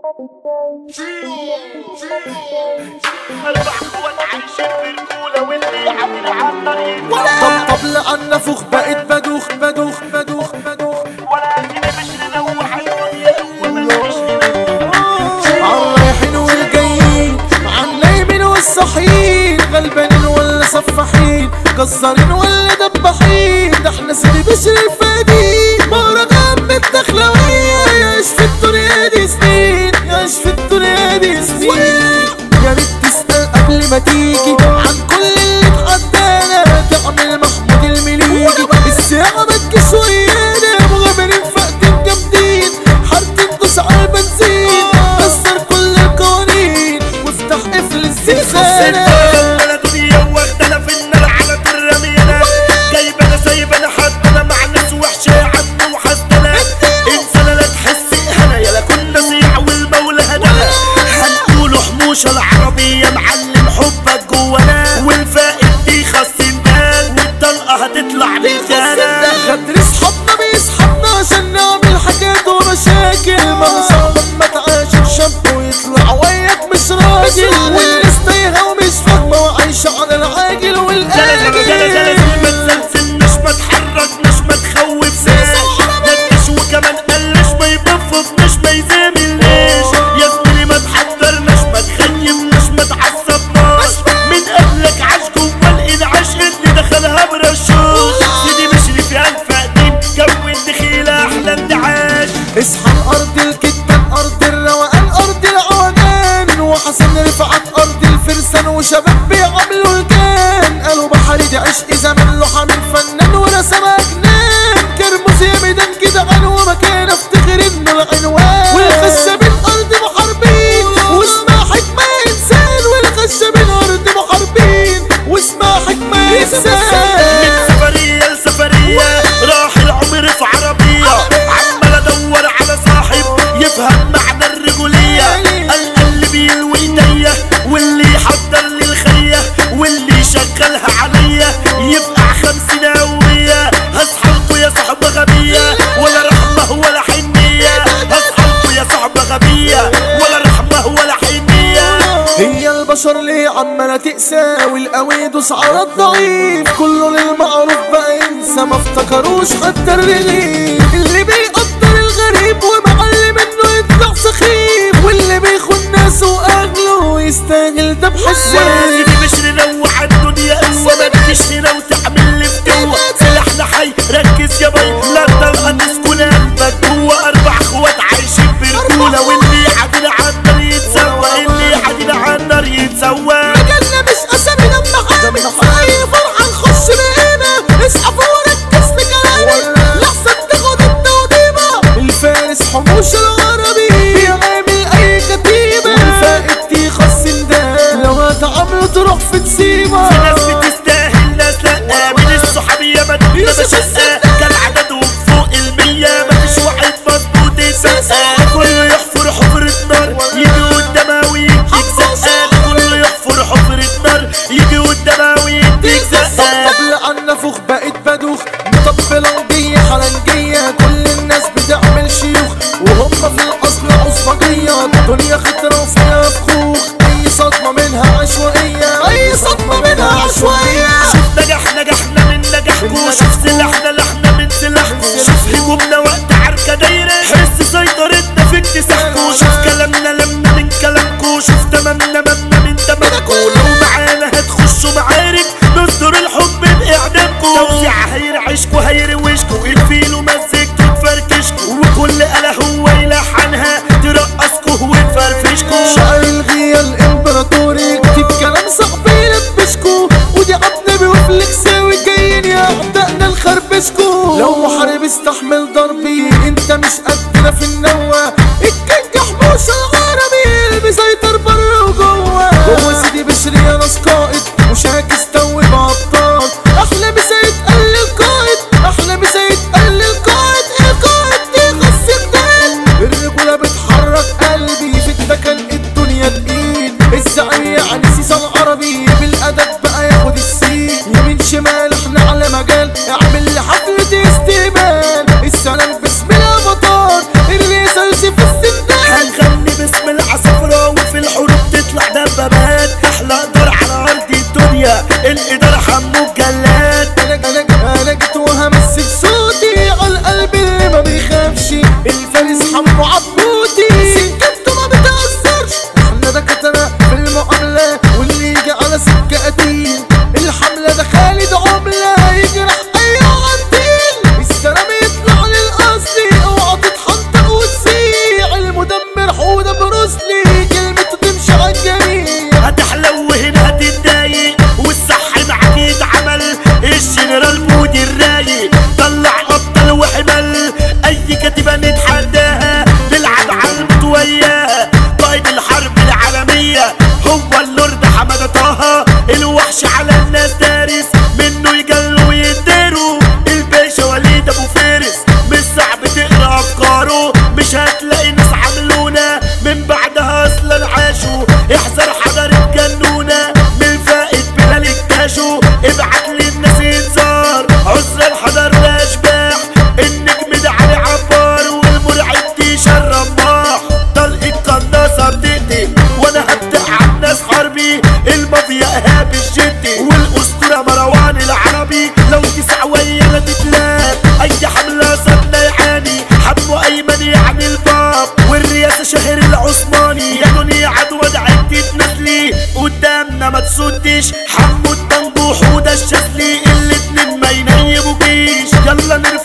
اربع اخوات عايشين في رجوله واللي يعمل عالطريق طب طب لأن فخ بقيت بدوخ بدوخ بدوخ بدوخ ولا عندنا مش نروح الدنيا وملكش عالرايحين والجايين عالنايمين والصاحيين غلبانين ولا صفاحين جزارين ولا دباحين ده احنا سيدي بشر الفادين مهرجان من الدخلوية يعيش في الدنيا دي سنين يعيش في الدنيا دي سنين يا ريت تسأل قبل ما تيجي عن كل اللي اتعدانا تعمل محمود المليجي الساعة ما تجيش ويانا مغامرين فقدين جامدين حارتين دوس على البنزين كسر كل القوانين وافتح قفل الزنزانة انا دنيا واخدنا في النار على الرميانة جايب انا سايب انا حد انا مع ناس وحشة عني وحسدنا انسانة لا تحس اهانة يلا كنا صيع والمولى هدانا هنقولوا حموشة العربية معلم حبك جوانا والفائد دي خاصين بال والطلقة هتطلع بالجانا غدر اصحابنا بيسحبنا عشان نعمل حاجات ومشاكل منصور لما تعاشر شاب ويطلع وياك مش راجل والناس تايهة ومش فاهمة وعايشة على العاجل زلزل زلزل والآجل ما تزلزلناش ما تحركناش ما تخوفناش ندش وكمان قلش ما يبففناش ما يزاملناش يا زميلي ما تحضرناش ما تخيبناش ما تعصبناش من قبلك عاش جوا الانعاش اللي دخلها برشاش سيدي مشري في الفقدين جو الدخيلة احلى انتعاش اصحى الارض الكتان ارض الروقان ارض العوجان وحسن رفعت ارض الفرسان وشباب بيعملوا الجان قالوا بحري دي عشق زمان لوحة من فنان ورسمها جنان كرموز يا ميدان كده عن ومكان افتخر انه العنوان والخشبين ارض محاربين واسمها حكمة انسان والخشبين ارض محاربين واسمها حكمة من انسان سفرية لسفرية راح العمر في عربية عمال ادور على صاحب يفهم معنى الرجولية قال اللي بيلوي ايديا واللي يحضر لي الخية واللي يشغلها عليا يبقى خمسين قوية هصحلكوا يا صحبة غبية ولا رحمة ولا حنية هصحلكوا يا صحبة غبية ولا رحمة ولا حنية هي البشر ليه عمالة تقسى والقوي يدوس على الضعيف كله للمعروف بقى ينسى ما افتكروش حتى الرغيف اللي بيقدر الغريب ومعلم انه يطلع سخيف واللي بيخون ناسه واهله يستاهل ده بحسين سيدي مش ننوع الدنيا قوة ما تجيش هنا وتعمل لي فتوة سلاحنا حي ركز يا باي لا تطلع تسكن قلبك جوه اربع اخوات عايشين برجولة واللي يعدينا على النار يتسوى اللي يعدينا على النار يتسوى مجالنا مش اسامي لما حامل في اي فرحة نخش بقينا اسحب وركز في كلامي لحسن تاخد التوضيبة الفارس حموش العربي بيعمل اي كتيبة والفائد تيخص ده لو هتعامله تروح في تسيبة في ناس بتستاهل ناس لا من الصحابية ما تبقى يوسف بشقة كان عددهم فوق المية مفيش واحد مظبوط يسقى كله يحفر حفرة نار يجي قدامها ويديك زقة كله يحفر حفرة نار يجي قدامها ويديك زقة طب لأن فوخ بقيت بدوخ مطبلة وجية حلنجية كل الناس بتعمل شيوخ وهم في الأصل عصبجية الدنيا خطرة وفيها فخوخ أي صدمة منها عشوائية أي صدمة منها عشوائية شوف نجح نجحنا من نجاحكو شوف سلاحنا لحنا من سلاحكو شوف هجومنا وقت عركة دايرة حس سيطرتنا في اكتساحكو شوف كلامنا لمنا من كلامكو شوف تمامنا ممنا من تمامكو لو معانا هتخشوا معارك نصدر الحب بإعدامكو توزيع هيرعشكو هيروشكو الفيل ومزجتو تفركشكو وكل آلة هو يلحنها ترقصكو وتفرفشكو شعر الغية الإمبراطوري يكتب كلام صعب يلبسكو ودي عبد وفلكساوي جايين يا أعدائنا نخربشكو لو محارب استحمل ضربي انت مش قدنا في النوة الكينج حموش العربي اللي بيسيطر بره وجوه جوه سيدي بشري يا ناس قائد وشاكس توب عطار احلى مسا يتقل القائد احلى مسا يتقل القائد القائد دي خص الدين الرجولة بتحرك قلبي في الدكن الدنيا تقيل الزعيم يعني سيسا العربي بالادب بقى ياخد السين يمين شمال احنا على مجال اعمل لي حفلة استقبال السلام بسم الله مطار اللي يسلسي في السندان هنغني باسم ايمن يعني الباب والرئاسة شهر العثماني يا دنيا عدوى دعيت تتنازلي قدامنا ما تسدش حمو الطنبوح وده الشاذلي الاتنين ما ينيبوكيش يلا نرفع